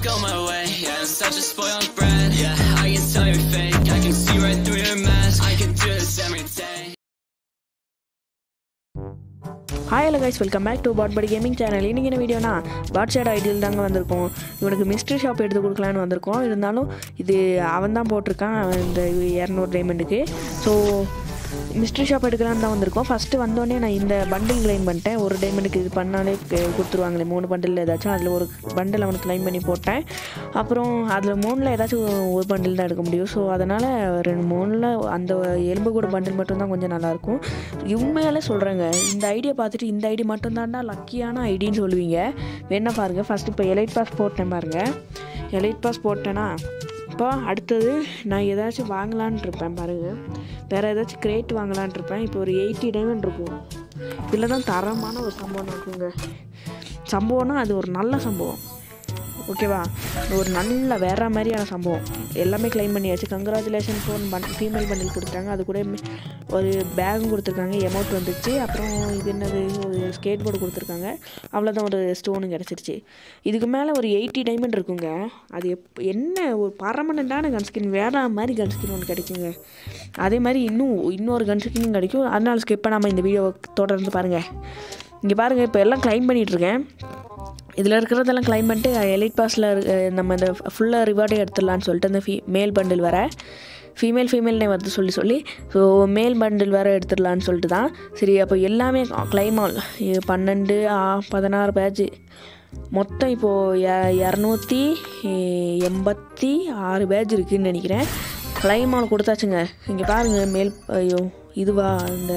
go my way. Yeah, I'm such a spoiled brat. Yeah, I can tell you're fake. I can see right through your mask. I can do this every day. Hi hello guys welcome back to பாட் படி gaming channel இன்றைக்கி என்ன வீடியோனா பாட் shade ஐடியில் தாங்க வந்திருக்கோம் இவனுக்கு mystery shop எடுத்து கொடுக்கலான்னு வந்திருக்கோம் இருந்தாலும் இது அவன் தான் போட்டிருக்கான் அவன் இந்த இரநூறு டைமண்டுக்கு ஸோ மிஸ்ட்ரி ஷாப் எடுக்கலான்னு தான் வந்திருக்கோம் ஃபஸ்ட்டு வந்தோடனே நான் இந்த பண்டில் கிளைம் பண்ணிட்டேன் ஒரு டைமண்டுக்கு இது பண்ணாலே கு- கொடுத்துருவாங்களே மூணு பண்டில் ஏதாச்சும் அதில் ஒரு பண்டில் அவனுக்கு கிளைம் பண்ணி போட்டேன் அப்புறம் அதில் மூணில் ஏதாச்சும் ஒரு பண்டில் தான் எடுக்க முடியும் ஸோ அதனால் ரெண்டு மூணில் அந்த எலும்பு கூட பண்டில் மட்டும்தான் கொஞ்சம் நல்லாயிருக்கும் உண்மையாலே சொல்கிறேங்க இந்த ஐடியா பார்த்துட்டு இந்த ஐடி மட்டும்தான்டா லக்கியான ஐடின்னு சொல்லுவீங்க வேணா பாருங்கள் ஃபஸ்ட்டு இப்போ எலைட் பாஸ் போட்டேன் பாருங்கள் எலைட் பாஸ் போட்டேன்னா இப்போ அடுத்தது நான் ஏதாச்சும் வாங்கலான்னு இருப்பேன் பாருங்கள் வேறு ஏதாச்சும் கிரேட் வாங்கலான்னு இருப்பேன் இப்போ ஒரு எயிட்டி டைமண்ட் இருக்கும் இதில் தான் தரமான ஒரு சம்பவம் இருக்குங்க சம்பவம்னா அது ஒரு நல்ல சம்பவம் ஓகேவா இது ஒரு நல்ல வேற மாதிரியான சம்பவம் எல்லாமே க்ளைம் பண்ணியாச்சு கங்க்ராச்சுலேஷன் ஃபோன் பன் ஃபீமேல் பண்டில் கொடுத்தாங்க அது கூட மே- ஒரு பேகும் கொடுத்துருக்காங்க எமௌண்ட் வந்துச்சு அப்புறம் இது என்னது ஒரு ஸ்கேட் போர்டு கொடுத்துருக்காங்க அவ்வளோதான் ஒரு ஸ்டோனு கிடச்சிருச்சு இதுக்கு மேலே ஒரு எயிட்டி டைமண்ட் இருக்குங்க அது எப் என்ன ஒரு பர்மனண்ட்டான கன்ஸ்கின் வேற மாதிரி கன்ஸ்கின் ஒன்று கிடைக்குங்க அதே மாதிரி இன்னும் இன்னொரு கன்ஸ்கின் கிடைக்கும் அதனால ஸ்கிப் பண்ணாமல் இந்த வீடியோ தொடர்ந்து பாருங்கள் இங்கே பாருங்கள் இப்போ எல்லாம் க்ளைம் பண்ணிகிட்ருக்கேன் இதில் இருக்கிறதெல்லாம் கிளைம் பண்ணிட்டு எலைட் பாஸில் நம்ம இந்த ஃபுல்லாக ரிவார்டே எடுத்துடலான்னு சொல்லிட்டு அந்த ஃபீ மேல் பண்டில் வர ஃபீமேல் ஃபீமேல்னே வருது சொல்லி சொல்லி ஸோ மேல் பண்டில் வேறு எடுத்துடலான்னு சொல்லிட்டு தான் சரி அப்போ எல்லாமே கிளைம் ஆல் பன்னெண்டு ஆ, பதினாறு பேட்ச் மொத்தம் இப்போது இரநூத்தி எண்பத்தி ஆறு பேட்ச் இருக்குதுன்னு நினைக்கிறேன் கிளைம் ஆல் கொடுத்தாச்சுங்க இங்கே பாருங்கள் மேல் ஐயோ இதுவா இந்த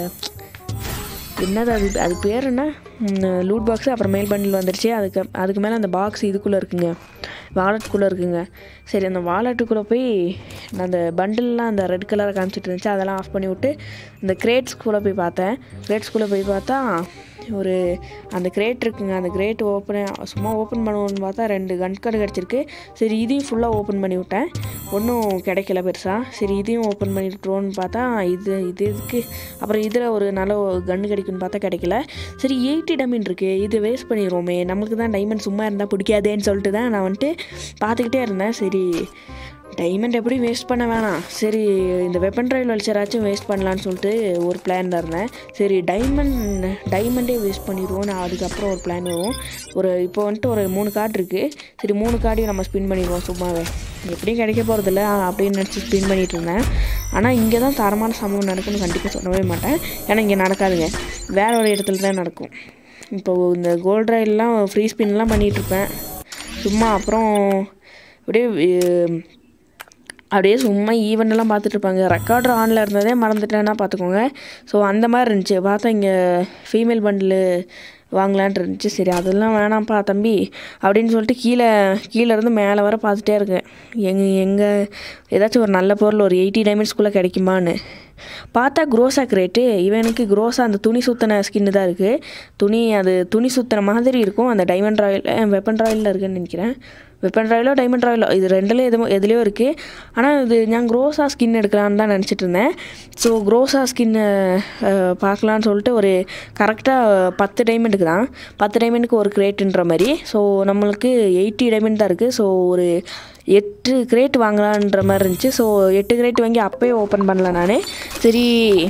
என்னது அது அது பேர் என்ன லூட் பாக்ஸு அப்புறம் மெயில் பண்டில் வந்துருச்சு அதுக்கு அதுக்கு மேலே அந்த பாக்ஸ் இதுக்குள்ளே இருக்குங்க வாலெட்டுக்குள்ளே இருக்குங்க சரி அந்த வாலெட்டுக்குள்ளே போய் நான் அந்த பண்டில்லாம் அந்த ரெட் கலரை காமிச்சிட்டு இருந்துச்சு அதெல்லாம் ஆஃப் பண்ணி விட்டு இந்த கிரேட்ஸ்குள்ளே போய் பார்த்தேன் கிரேட்ஸ்குள்ளே போய் பார்த்தா ஒரு அந்த கிரேட் இருக்குங்க அந்த கிரேட் ஓப்பன் சும்மா ஓப்பன் பண்ணுவோன்னு பார்த்தா ரெண்டு கன் கார்டு கிடச்சிருக்கு சரி இதையும் ஃபுல்லாக ஓப்பன் பண்ணி விட்டேன் ஒன்றும் கிடைக்கல பெருசாக சரி இதையும் ஓப்பன் பண்ணி விட்ருவோன்னு பார்த்தா இது இது இதுக்கு அப்புறம் இதில் ஒரு நல்ல கன்று கிடைக்குன்னு பார்த்தா கிடைக்கல சரி எயிட்டி டமின் இருக்குது இது வேஸ்ட் பண்ணிடுவோமே நம்மளுக்கு தான் டைமண்ட் சும்மா இருந்தால் பிடிக்காதேன்னு சொல்லிட்டு தான் நான் வந்துட்டு பார்த்துக்கிட்டே இருந்தேன் சரி டைமண்ட் எப்படி வேஸ்ட் பண்ண வேணாம் சரி இந்த வெப்பன் ட்ரைவ் வலிச்சராச்சும் வேஸ்ட் பண்ணலான்னு சொல்லிட்டு ஒரு பிளான் இருந்தேன் சரி டைமண்ட் டைமண்டே வேஸ்ட் பண்ணிடுவோம் நான் அதுக்கப்புறம் ஒரு பிளான் வரும் ஒரு இப்போ வந்துட்டு ஒரு மூணு கார்டு இருக்குது சரி மூணு கார்டையும் நம்ம ஸ்பின் பண்ணிடுவோம் சும்மாவே எப்படியும் கிடைக்க போகிறதில்ல அப்படின்னு நினச்சி ஸ்பின் பண்ணிட்டு இருந்தேன் ஆனால் இங்கே தான் தரமான சம்பவம் நடக்கும்னு கண்டிப்பாக சொல்லவே மாட்டேன் ஏன்னா இங்கே நடக்காதுங்க வேற ஒரு இடத்துல தான் நடக்கும் இப்போ இந்த கோல்ட் ரயில்லாம் ஃப்ரீ ஸ்பின்லாம் பண்ணிகிட்ருப்பேன் சும்மா அப்புறம் அப்படியே அஹ், அப்படியே சும்மா ஈவெண்ட்லாம் பார்த்துட்டு இருப்பாங்க ரெக்கார்டர் ஆனில் இருந்ததே மறந்துட்டேன்னா பார்த்துக்கோங்க ஸோ அந்த மாதிரி இருந்துச்சு பார்த்தா இங்கே ஃபீமேல் பண்டில் வாங்கலான்ட்டு இருந்துச்சு சரி அதெல்லாம் வேணாம்ப்பா தம்பி அப்படின்னு சொல்லிட்டு கீழே கீழே இருந்து மேலே வர பார்த்துட்டே இருக்கேன் எங்கே எங்கே ஏதாச்சும் ஒரு நல்ல பொருள் ஒரு எயிட்டி டைமண்ட்ஸ்குள்ளே கிடைக்குமான்னு பார்த்தா க்ரோஸாக் ரேட்டு இவனுக்கு க்ரோஸாக அந்த துணி சுத்தின ஸ்கின்னு தான் இருக்குது துணி அது துணி சுத்தின மாதிரி இருக்கும் அந்த டைமண்ட் ராயல் வெப்பன் ராயலில் இருக்குன்னு நினைக்கிறேன் வெப்பன் ராயலோ டைமண்ட் ராயலோ இது ரெண்டுலேயும் எதுவும் எதுலேயோ இருக்குது ஆனால் இது நான் க்ரோஸாக ஸ்கின் எடுக்கலான்னு தான் நினச்சிட்டு இருந்தேன் ஸோ க்ரோஸாக ஸ்கின்னு பார்க்கலான்னு சொல்லிட்டு ஒரு கரெக்டாக பத்து டைமண்டுக்கு தான் பத்து டைமண்டுக்கு ஒரு கிரேட்டுன்ற மாதிரி ஸோ நம்மளுக்கு எயிட்டி டைமண்ட் தான் இருக்குது ஸோ ஒரு எட்டு கிரேட் வாங்கலான்ற மாதிரி இருந்துச்சு ஸோ எட்டு கிரேட் வாங்கி அப்போயே ஓப்பன் பண்ணல நான் சரி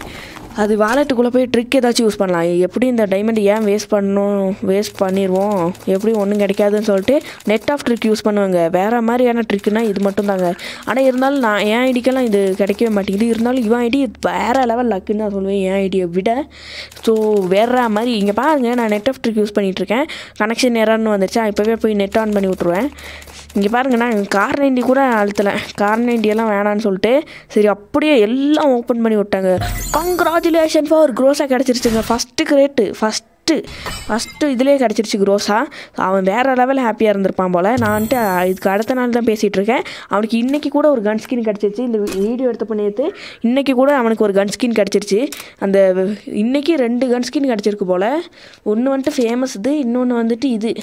அது வாலெட்டுக்குள்ளே போய் ட்ரிக் ஏதாச்சும் யூஸ் பண்ணலாம் எப்படி இந்த டைமண்ட் ஏன் வேஸ்ட் பண்ணணும் வேஸ்ட் பண்ணிடுவோம் எப்படி ஒன்றும் கிடைக்காதுன்னு சொல்லிட்டு நெட் ஆஃப் ட்ரிக் யூஸ் பண்ணுவாங்க வேறு மாதிரியான ட்ரிக்குனா இது மட்டும் தாங்க ஆனால் இருந்தாலும் நான் என் ஐடிக்கெல்லாம் இது கிடைக்கவே மாட்டேங்குது இருந்தாலும் இவன் ஐடி வேறு லெவல் லக்குன்னு தான் சொல்லுவேன் என் ஐடியை விட ஸோ வேற மாதிரி இங்கே பாருங்கள் நான் நெட் ஆஃப் ட்ரிக் யூஸ் பண்ணிகிட்ருக்கேன் கனெக்ஷன் எரர்னு வந்துருச்சா இப்போவே போய் நெட் ஆன் பண்ணி விட்ருவேன் இங்கே பாருங்க நான் கார் நைன்டி கூட அழுத்தலை கார் நைன்டியெல்லாம் வேணான்னு சொல்லிட்டு சரி அப்படியே எல்லாம் ஓப்பன் பண்ணி விட்டாங்க கங்க்ராச்சுலேஷன் ஃபார் க்ரோஸாக கிடச்சிருச்சுங்க ஃபஸ்ட்டு கிரேட்டு ஃபஸ்ட்டு ஃபஸ்ட்டு இதுலேயே கிடச்சிருச்சு க்ரோஸா அவன் வேறு லெவல் ஹாப்பியாக இருந்திருப்பான் போல் நான் வந்துட்டு அஹ், இதுக்கு அடுத்த நாள் தான் பேசிகிட்டு இருக்கேன் அவனுக்கு இன்றைக்கி கூட ஒரு கன் ஸ்கின் கிடச்சிருச்சு இந்த வீடியோ எடுத்த நேற்று இன்றைக்கி கூட அவனுக்கு ஒரு கன் ஸ்கின் கிடச்சிருச்சு அந்த இன்றைக்கி ரெண்டு கன் ஸ்கின் கிடச்சிருக்கு போல் ஒன்று வந்துட்டு ஃபேமஸ் இது இன்னொன்று வந்துட்டு இது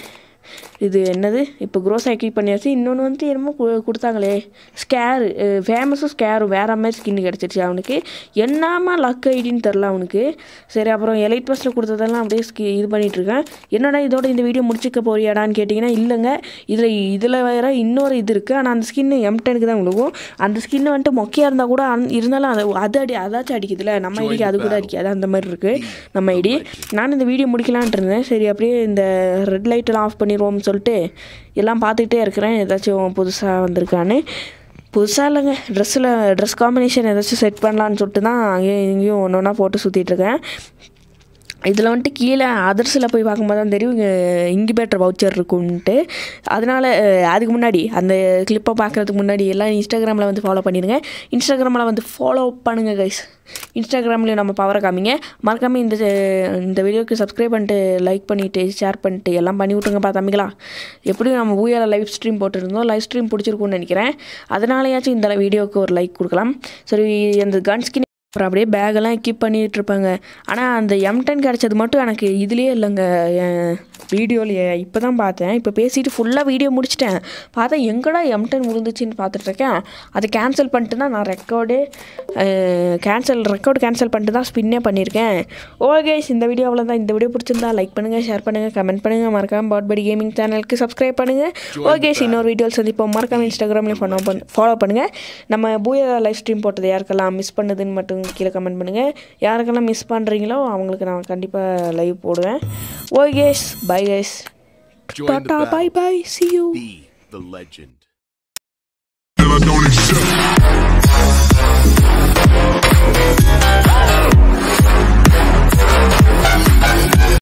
இது என்னது இப்போ க்ரோ சைக்கிள் பண்ணியாச்சு இன்னொன்று வந்து என்னமோ கு- கொடுத்தாங்களே ஸ்கேரு ஃபேமஸும் ஸ்கேரும் வேற மாதிரி ஸ்கின் கிடச்சிருச்சு அவனுக்கு என்னமா லக் ஐடின்னு தெரில அவனுக்கு சரி அப்புறம் எலைட் பஸ்ஸில் கொடுத்ததெல்லாம் அப்படியே ஸ்கி இது பண்ணிட்டு இருக்கேன் என்னடா இதோட இந்த வீடியோ முடிச்சுக்க போறியாடான்னு கேட்டிங்கன்னா இல்லைங்க இதில் இதில் வேற இன்னொரு இது இருக்குது ஆனால் அந்த ஸ்கின்னு எம்டனுக்கு தான் விழுகும் அந்த ஸ்கின்னு வந்துட்டு மொக்கையாக இருந்தால் கூட அந் இருந்தாலும் அது அது அடி அதாச்சும் அடிக்குதுல நம்ம ஐடிக்கு அது கூட அடிக்காது அந்த மாதிரி இருக்குது நம்ம ஐடி நான் இந்த வீடியோ முடிக்கலான்ட்டு இருந்தேன் சரி அப்படியே இந்த ரெட் லைட்டெல்லாம் ஆஃப் பண்ணிடுவோம்னு சொல்லிட்டு எல்லாம் பார்த்துக்கிட்டே இருக்கிறேன் ஏதாச்சும் புதுசாக வந்திருக்கான்னு புதுசாக இல்லைங்க ட்ரெஸ்ஸில் ட்ரெஸ் காம்பினேஷன் ஏதாச்சும் செட் பண்ணலான்னு சொல்லிட்டு தான் அங்கேயும் இங்கேயும் ஒன்று ஒன்றா போட்டு சுற்றிட்டு இருக்கேன் இதில் வந்துட்டு கீழே அதர்ஸில் போய் பார்க்கும்போது தான் தெரியும் இங்கே இன்குபேட்டர் வவுச்சர் இருக்குன்ட்டு அதனால் அஹ், அதுக்கு முன்னாடி அந்த கிளிப்பை பார்க்குறதுக்கு முன்னாடி எல்லாம் இன்ஸ்டாகிராமில் வந்து ஃபாலோ பண்ணிடுங்க இன்ஸ்டாகிராமில் வந்து ஃபாலோ பண்ணுங்கள் கைஸ் இன்ஸ்டாகிராம்லேயும் நம்ம பவரை காமிங்க மறக்காமல் இந்த இந்த வீடியோக்கு சப்ஸ்கிரைப் பண்ணிட்டு லைக் பண்ணிவிட்டு ஷேர் பண்ணிட்டு எல்லாம் பண்ணி விட்ருங்கப்பா தம்பிங்களா எப்படியும் நம்ம ஊயால லைவ் ஸ்ட்ரீம் போட்டுருந்தோம் லைவ் ஸ்ட்ரீம் பிடிச்சிருக்கும்னு நினைக்கிறேன் அதனாலயாச்சும் இந்த வீடியோவுக்கு ஒரு லைக் கொடுக்கலாம் சரி அந்த கன் ஸ்கின் அப்புறம் அப்படியே பேக்கெல்லாம் கீப் பண்ணிட்டு இருப்பாங்க ஆனால் அந்த எம் டென் கிடச்சது மட்டும் எனக்கு இதுலேயே இல்லைங்க என் வீடியோலையே இப்போ தான் பார்த்தேன் இப்போ பேசிட்டு ஃபுல்லாக வீடியோ முடிச்சிட்டேன் பார்த்தா எங்கடா எம் டென் விழுந்துச்சுன்னு பார்த்துட்ருக்கேன் அதை கேன்சல் பண்ணிட்டு தான் நான் ரெக்கார்டு கேன்சல் ரெக்கார்டு கேன்சல் பண்ணிட்டு தான் ஸ்பின்னே பண்ணியிருக்கேன் ஓகே இந்த வீடியோ அவ்வளோதான் இந்த வீடியோ பிடிச்சிருந்தா லைக் பண்ணுங்கள் ஷேர் பண்ணுங்கள் கமெண்ட் பண்ணுங்கள் மறக்காம பாட்படி கேமிங் சேனலுக்கு சப்ஸ்கிரைப் பண்ணுங்கள் ஓகே இன்னொரு வீடியோவில் சந்திப்போம் மறக்காம இன்ஸ்டாகிராம்லேயும் ஃபாலோ பண்ண ஃபாலோ பண்ணுங்கள் நம்ம பூயா லைவ் ஸ்ட்ரீம் போட்டது யாருக்கெல்லாம் மிஸ் பண்ணதுன்னு மட்டும் கீழே கமெண்ட் பண்ணுங்கள் யாருக்கெல்லாம் மிஸ் பண்ணுறீங்களோ அவங்களுக்கு நான் கண்டிப்பாக லைவ் போடுவேன் okay bye guys Join the டாட்டா battle. Bye bye see you Be the legend.